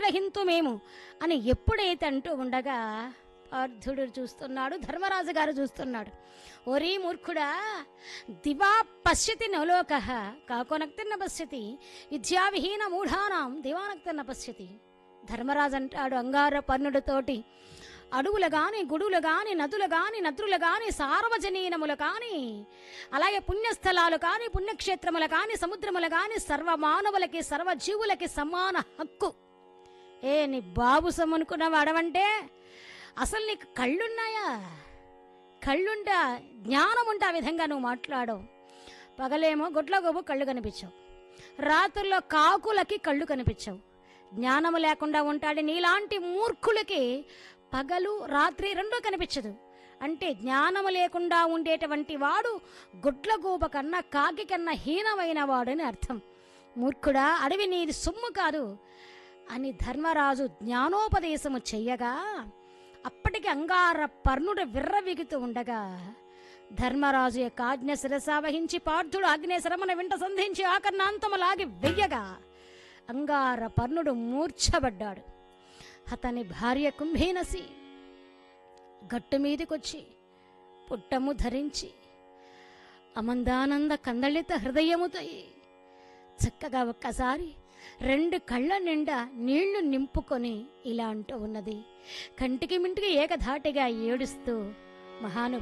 సంగ్రహింతు మేము అని ఎప్పుడైతే అంటూ ఉండగా పార్థుడు చూస్తున్నాడు ధర్మరాజు గారు చూస్తున్నాడు ఓరీ మూర్ఖుడా దివా పశ్యతి నలోక కాకోనక్తిన్న పశ్యతి విద్యావిహీన మూఢానాం దివానక్తిన్న పశ్యతి ధర్మరాజు అంటాడు అంగార పన్నుడితోటి అడవులు గాని గుడులు గాని నదులు గాని నదులు గాని సార్వజనీనములు కాని అలాగే పుణ్యస్థలాలు కాని పుణ్యక్షేత్రములు కాని సముద్రములు కాని సర్వ మానవులకి సర్వజీవులకి సమాన హక్కు ఏ నీ బాబు సొమ్మనుకున్నావు అడవంటే అసలు నీకు కళ్ళున్నాయా కళ్ళుంటా జ్ఞానం ఉంటే ఆ విధంగా నువ్వు మాట్లాడవు పగలేమో గుడ్ల గోబు కళ్ళు కనిపించవు రాత్రుల్లో కాకులకి కళ్ళు కనిపించవు జ్ఞానము లేకుండా ఉంటాడు నీలాంటి మూర్ఖులకి పగలు రాత్రి రెండూ కనిపించదు అంటే జ్ఞానము లేకుండా ఉండేటువంటి వాడు గుడ్లగూబ కన్నా కాకి కన్నా హీనమైన వాడని అర్థం మూర్ఖుడా అడవి నీది సొమ్ము కాదు అని ధర్మరాజు జ్ఞానోపదేశము చెయ్యగా అప్పటికి అంగార పర్ణుడు విర్రవిగుతూ ఉండగా ధర్మరాజు యొక్క ఆజ్ఞ శిరసావహించి పార్థుడు ఆగ్నేశరమన వెంట సంధించి ఆకర్ణాంతము లాగి వెయ్యగా అంగార పర్ణుడు మూర్ఛబడ్డాడు అతని భార్య కుంభీనసి గట్టు మీదికొచ్చి పుట్టము ధరించి అమందానంద కందళిత హృదయముతో చక్కగా ఒక్కసారి రెండు కళ్ళ నిండా నీళ్లు నింపుకొని ఇలా అంటూ ఉన్నది కంటికి మింటికి ఏకధాటిగా ఏడుస్తూ మహాను